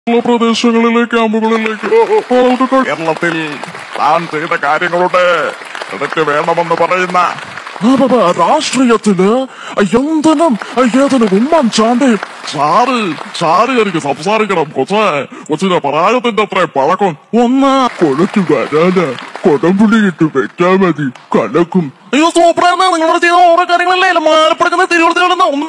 ഉള്ള പ്രദേശങ്ങളിലെ ക്യാമ്പുകളിലേക്ക് ആളുകൾ കേരളത്തിൽ താൻ ചെയ്ത കാര്യങ്ങളുടെ ഇടയ്ക്ക് വേണമെന്ന് പറയുന്ന രാഷ്ട്രീയത്തില് എന്തിനും ഏതിനും ഉമ്മൻചാണ്ടി സാറ് സാറ് എനിക്ക് സംസാരിക്കണം കൊച്ചേ കൊച്ചിന്റെ പ്രായത്തിന്റെ അത്ര പഴക്കം ഒന്ന് കൊലക്ക് വരാന് കൊടംപുളിയിട്ട് വെച്ചാ മതി കലക്കും അയ്യോ സൂപ്പറാണ് നിങ്ങളോട് ചെയ്ത ഓരോ കാര്യങ്ങളല്ലേ മാലപ്പടക്കുന്ന തിരുവനന്തപുരത്ത് ഒന്നും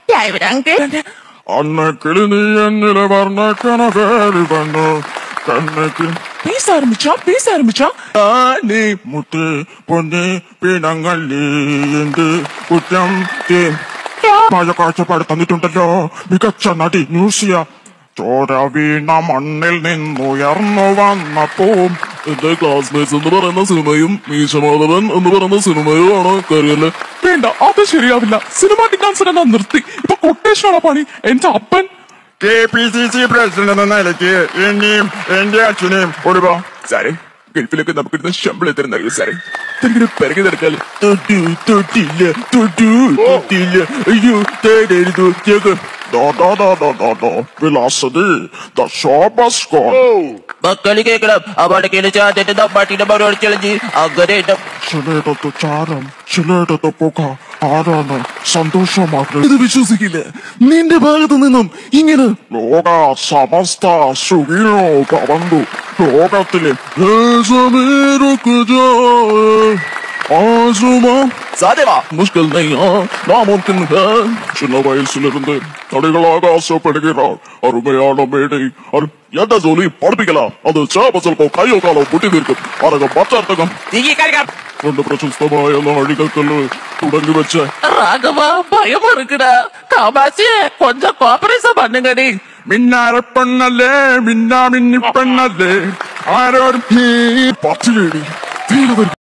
അന്ന് കിളി നീ എന്നിലെ വർണ്ണക്കണ പേര് വന്നു കണ്ണക്ക് പീസ് ആരംഭിച്ച പീസ് ആരംഭിച്ച നീ മുത്ത് പൊന്ന് പിണങ്ങല്ലേ എന്ത് കുറ്റം മായ കാഴ്ചപ്പാട് തന്നിട്ടുണ്ടല്ലോ മികച്ച നടി ന്യൂസിയ ചോര വീണ മണ്ണിൽ നിന്നുയർന്നു വന്നപ്പോ എന്റെ ക്ലാസ്മേറ്റ്സ് എന്ന് പറയുന്ന സിനിമയും മീശമാധവൻ എന്ന് പറയുന്ന സിനിമയുമാണ് കറിയല്ലേ വേണ്ട അത് ശരിയാവില്ല സിനിമാറ്റിക് ഡാൻസ് ഞാൻ നിർത്തി ഇപ്പൊ കൊട്ടേഷനാണ് പണി എന്റെ അപ്പൻ K P C C president എന്ന നിലയ്ക്ക് എന്നെയും എന്റെ അച്ഛനെയും ഒരു സാറേ ഗൾഫിലൊക്കെ നമുക്ക് ഇടുന്ന ശമ്പളം തരുന്ന അറിയോ സാറേ എനിക്കിത് പിറകെ നടക്കാല് തൊട്ടു തൊട്ടില്ല തൊട്ടു തൊട്ടില്ല അയ്യോ തരരുത് ജഗം ദോ ദോ ദോ ദോ ദോ ദോ വിലാസതി ദ ഷോപ്പ് ഹസ് ഗോൺ മക്കളി കേൾക്കണം അവിടെ കിളിച്ചാറ്റ പാട്ടിന്റെ മറുപടി ചലഞ്ച് അങ്ങനെ ഇട്ട ചിലയിടത്ത് ചാരം ചിലയിടത്ത് പുക ആരാണ് സന്തോഷമാക്കുന്നത് ഇത് വിശ്വസിക്കില്ല നിന്റെ ഭാഗത്ത് നിന്നും ഇങ്ങനെ ലോക സമസ്ത സുഖിനോ കവന്തു ലോകത്തിലെ സാധ്യമാ മുഷ്കൽ നയ്യാ നാമുക്കിൻ சின்ன வயசுலிருந்து நடிகளாக ஆசைப்படுகிறார் அருமையான மேடை அரு- எந்த ஜோலி படிப்பிக்கலாம் அது சேப ಸ್ವಲ್ಪ കയ്യോ കാലോ പൊട്ടി തീർക്കും അതൊക്കെ പച്ചർത്ഥകം തിരികെ കളിക്കാം രണ്ട് പ്രശസ്തമായ നാഴികക്കല്ല് തുടങ്ങി വെച്ച് ராகவ பயம் இருக்குடா காமாட்சி கொஞ்சம் கோஆபரேஷன் பண்ணுங்கடி മിന്നാര പെണ്ണല്ലേ മിന്നാ മിന്നി പെണ്ണല്ലേ ആരോരും പത്തിലേടി